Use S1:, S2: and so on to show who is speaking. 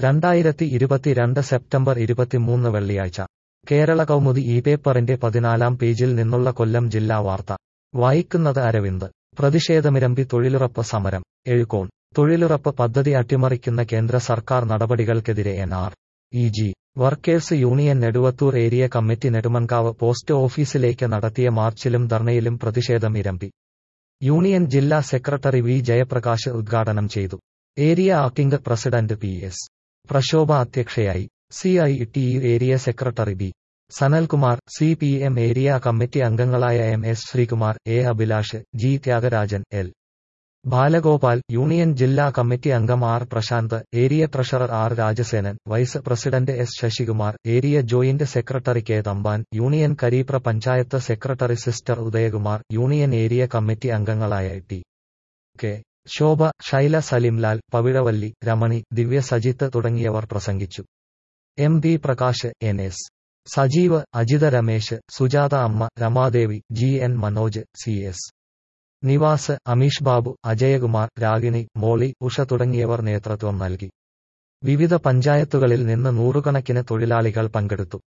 S1: രണ്ടായിരത്തി ഇരുപത്തിരണ്ട് സെപ്റ്റംബർ ഇരുപത്തിമൂന്ന് വെള്ളിയാഴ്ച കേരള കൗമുദി ഈ പേപ്പറിന്റെ പതിനാലാം പേജിൽ നിന്നുള്ള കൊല്ലം ജില്ലാ വാർത്ത വായിക്കുന്നത് അരവിന്ദ് പ്രതിഷേധമിരമ്പി തൊഴിലുറപ്പ് സമരം എഴുകോൺ തൊഴിലുറപ്പ് പദ്ധതി അട്ടിമറിക്കുന്ന കേന്ദ്ര സർക്കാർ നടപടികൾക്കെതിരെ N R E G workers union Neduvathur area committee Nedumankavu post ഓഫീസിലേക്ക് നടത്തിയ മാർച്ചിലും ധർണയിലും പ്രതിഷേധം ഇരമ്പി യൂണിയൻ ജില്ലാ സെക്രട്ടറി വി ജയപ്രകാശ് ഉദ്ഘാടനം ചെയ്തു area acting president P S Prashobha അധ്യക്ഷയായി C I T U area secretary B Sanalkumar C P M area committee അംഗങ്ങളായ M S Sreekumar A Abhilash G Thyagarajan L Balagopal union ജില്ലാ കമ്മിറ്റി അംഗം R Prasanth area treasurer R Rajasenan vice president S Sasikumar area joint secretary K Thampan union Karipra panchayat secretary sister Udayakumar union area committee അംഗങ്ങളായ T K Shobha Shaila Salimlal Pavizhavalli Ramani Divya Sajith തുടങ്ങിയവർ പ്രസംഗിച്ചു M B Prakash N S Sajeev Ajitha Ramesh Sujatha Amma Ramadevi G N Manoj C S Nivas Ameesh Babu Ajayakumar Ragini Molly Usha തുടങ്ങിയവർ നേതൃത്വം നൽകി വിവിധ പഞ്ചായത്തുകളിൽ നിന്ന് നൂറുകണക്കിന് തൊഴിലാളികൾ പങ്കെടുത്തു